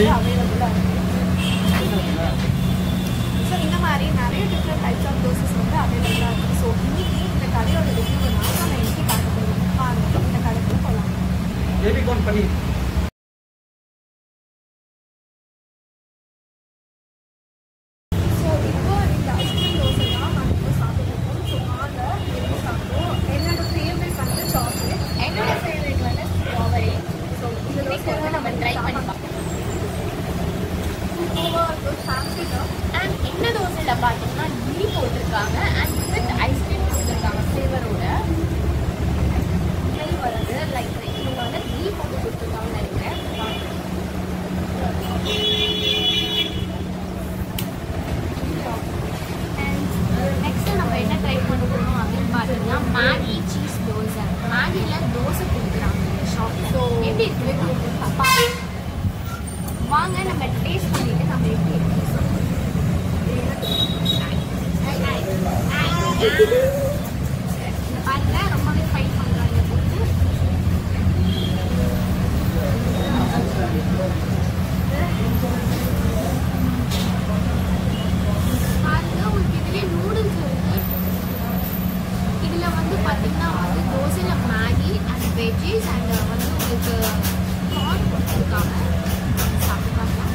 வந்து அவைலபிளாக இருக்கு ஸோ இந்த மாதிரி நிறைய டிஃப்ரெண்ட் டைப்ஸ் ஆஃப் தோசஸ் வந்து அவைலபிளாக இருக்குது ஸோ இன்னைக்கு இந்த கடையோட ரிவ்யூ நான் நம்ம இன்னைக்கு பார்க்க போகிறோம் பாருங்க இந்த கடைக்கு போகலாம் பேபி கார்ன் பண்ணி ஸோ இப்போ இந்த ஐஸ்கிரீம் தோசை தான் நான் இப்போ சாப்பிட்டுருக்கோம் ஸோ வாங்க எப்படி சாப்பிடுவோம் என்னோட ஃபேவரட் வந்து சாக்லேட் என்னோட ஃபேவரட் வந்து ஸ்ட்ராபெரி ஸோ இந்த இன்னைக்கு வந்து நம்ம ட்ரை பண்ணி பார்க்கலாம் சூப்பராக இருக்கும் ஃபேன்சி தான் அண்ட் இந்த தோசையில் பார்த்தீங்கன்னா கீ போட்டிருக்காங்க அண்ட் வித் ஐஸ்கிரீம் கொடுத்துருக்காங்க ஃப்ளேவரோட நெய் வருது லைக் இவங்க வந்து கீ போட்டு கொடுத்துருக்காங்கன்னு நினைக்கிறேன் அண்ட் நெக்ஸ்ட் நம்ம என்ன ட்ரை பண்ண போகிறோம் அப்படின்னு பார்த்தீங்கன்னா மேகி சீஸ் தோசை மேகியில் தோசை கொடுக்குறாங்க இந்த ஷாப்பில் So, எப்படி இருக்கு அப்பா வாங்க நம்ம டேஸ்ட் பண்ணிட்டு நம்ம எப்படி இருக்கு இந்த பாருங்க ரொம்பவே ஃபைட் பண்ணுறாங்க போட்டு பாருங்க உங்களுக்கு இதுலேயே நூடுல்ஸ் இருக்கு இதுல வந்து பாத்தீங்கன்னா வந்து தோசையில மேகி அண்ட் வெஜ்ஜீஸ் அண்ட் வந்து உங்களுக்கு கார்ன் கொடுத்துருக்காங்க சாப்பிட்டு பார்க்கலாம்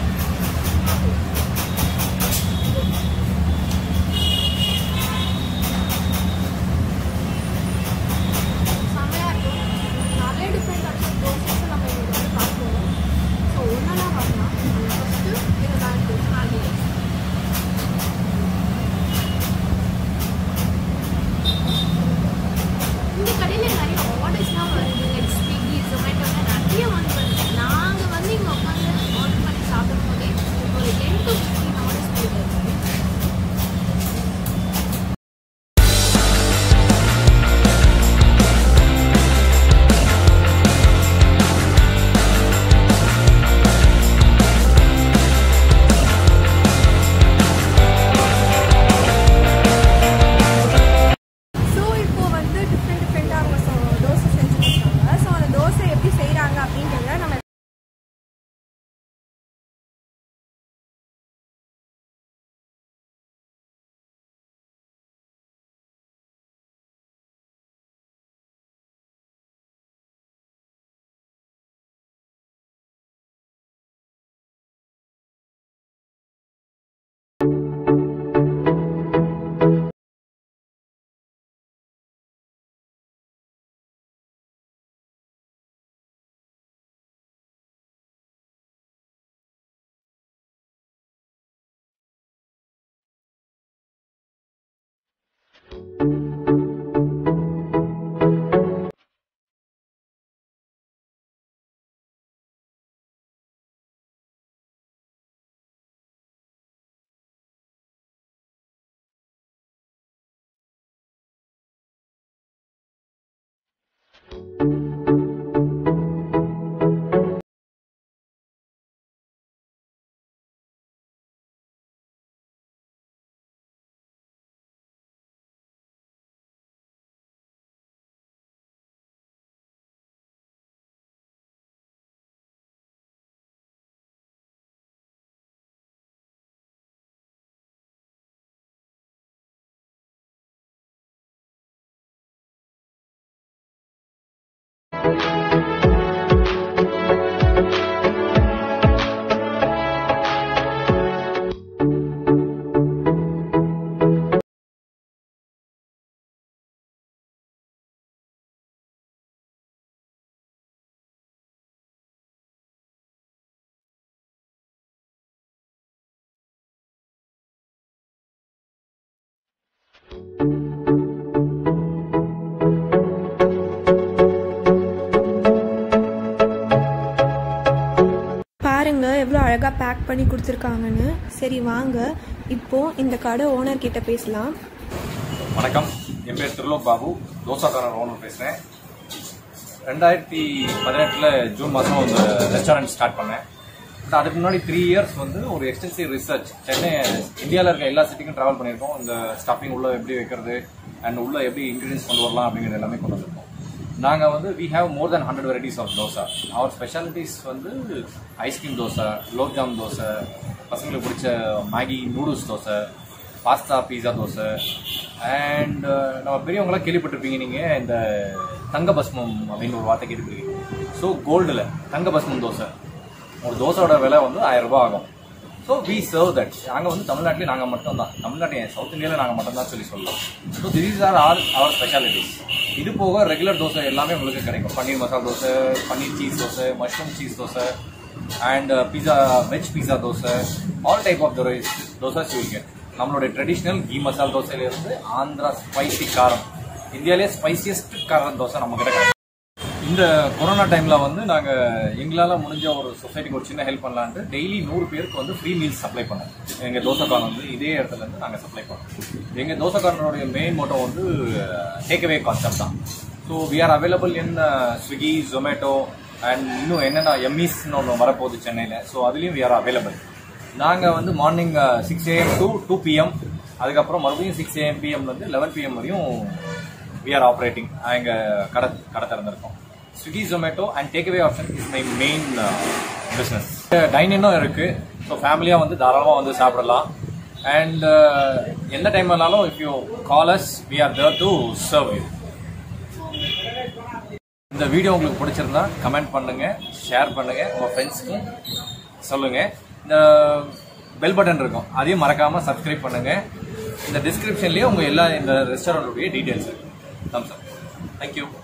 செம்மையாக இருக்கும் நிறைய டிஃப்ரெண்ட் டைப்ஸ் ஆஃப் தோசஸ் நம்ம இங்கே வந்து பார்க்குறோம் ஸோ ஒன்றா பார்க்கலாம் ஃபஸ்ட்டு இதை நான் மேகி இந்த கடையில் நிறைய ஆர்டர்ஸ்லாம் வருது லைக் ஸ்விக்கி ஜொமேட்டோல நிறைய வந்து வருது நாங்கள் வந்து இங்கே உட்காந்து ஆர்டர் பண்ணி சாப்பிடும் போதே ஒரு டென் டு ஃபிஃப்டீன் ஆர்டர்ஸ் போயிட்டு ஸோ இப்போ வந்து டிஃப்ரெண்ட் டிஃப்ரெண்ட்டாக அவங்க ஸோ தோசை செஞ்சு கொடுத்தாங்க ஸோ அந்த தோசை எப்படி செய்கிறாங்க அப்படின்றத நம்ம பாருங்க எவ்வளோ அழகாக பேக் பண்ணி கொடுத்துருக்காங்கன்னு சரி வாங்க இப்போ இந்த கடை ஓனர் கிட்ட பேசலாம் வணக்கம் என் பேர் திருலோக் பாபு தோசாக்காரர் ஓனர் பேசுகிறேன் ரெண்டாயிரத்தி பதினெட்டில் ஜூன் மாதம் இந்த ரெஸ்டாரண்ட் ஸ்டார்ட் பண்ணேன் பட் அதுக்கு முன்னாடி த்ரீ இயர்ஸ் வந்து ஒரு எக்ஸ்டென்சிவ் ரிசர்ச் சென்னை இந்தியாவில் இருக்க எல்லா சிட்டிக்கும் ட்ராவல் பண்ணியிருக்கோம் இந்த ஸ்டஃபிங் உள்ள எப்படி வைக்கிறது அண்ட் உள்ள எப்படி இன்க்ரீடியன்ஸ் கொண்டு வரலாம் அப்படிங்கிறது எல்லாமே கொண்டு வந்திருக்கோம் நாங்கள் வந்து we have more then hundred varieties of dosa our specialities வந்து ஐஸ்கிரீம் தோசை குலோப்ஜாம் தோசை பசங்களுக்கு பிடிச்ச Maggi noodles dosa pasta pizza dosa and நம்ம பெரியவங்களாம் கேள்விப்பட்டிருப்பீங்க நீங்கள் இந்த தங்க பஸ்மம் அப்படின்னு ஒரு வார்த்தை கேள்விப்பட்டிருக்கீங்க ஸோ கோல்டில் தங்க பஸ்மம் தோசை ஒரு தோசையோட விலை வந்து ஆயிரம் ரூபாய் ஆகும் ஸோ வி சர்வ் தட் நாங்கள் வந்து தமிழ்நாட்டிலே நாங்கள் மட்டும் தான் தமிழ்நாட்டில் சவுத் இந்தியாவில் நாங்கள் மட்டும் தான் சொல்லி சொல்லலாம் so this are all our specialities இது போக ரெகுலர் தோசை எல்லாமே உங்களுக்கு கிடைக்கும் paneer masala dosa paneer cheese dosa mushroom cheese dosa and pizza veg pizza dosa all type of those dosas you get நம்மளுடைய ட்ரெடிஷ்னல் கீ மசாலா தோசையிலேருந்து ஆந்திரா ஸ்பைசி காரம் இந்தியாவிலே ஸ்பைசியஸ்ட் காரம் தோசை நம்ம கிட்ட கிடைக்கும் இந்த கொரோனா டைம்ல வந்து நாங்க எங்களால முடிஞ்ச ஒரு சொசைட்டிக்கு ஒரு சின்ன ஹெல்ப் பண்ணலான்ட்டு டெய்லி நூறு பேருக்கு வந்து ஃப்ரீ மீல்ஸ் சப்ளை பண்ணோம் எங்க தோசைக்காரன் வந்து இதே இடத்துல இருந்து நாங்க சப்ளை பண்ணோம் எங்க தோசைக்காரனுடைய மெயின் மோட்டோ வந்து டேக் அவே கான்செப்ட் தான் so we are available in Swiggy Zomato and இன்னும் என்னென்ன எம்இஸ்ன்னு ஒன்று வரப்போகுது சென்னையில் ஸோ அதுலேயும் வி ஆர் அவைலபிள் நாங்கள் வந்து morning six AM to two PM அதுக்கப்புறம் மறுபடியும் சிக்ஸ் ஏஎம் பிஎம்லேருந்து லெவன் பிஎம் வரையும் வி ஆர் ஆப்ரேட்டிங் எங்கள் கடை கடை திறந்திருக்கோம் Swiggy Zomato and take away option is my main business டைனிங்கும் இருக்குது ஸோ ஃபேமிலியாக வந்து தாராளமாக வந்து சாப்பிடலாம் அண்ட் எந்த டைம் வேணாலும் if you call us we are there to serve you இந்த வீடியோ உங்களுக்கு பிடிச்சிருந்தா கமெண்ட் பண்ணுங்க ஷேர் பண்ணுங்க உங்க ஃப்ரெண்ட்ஸ்க்கும் சொல்லுங்க இந்த பெல் பட்டன் இருக்கும் அதையும் மறக்காம சப்ஸ்கிரைப் பண்ணுங்க இந்த டிஸ்கிரிப்ஷன்லயே உங்க எல்லா இந்த ரெஸ்டாரண்டோடைய டீடைல்ஸ் இருக்கு தம்ஸ் அப் தேங்க்யூ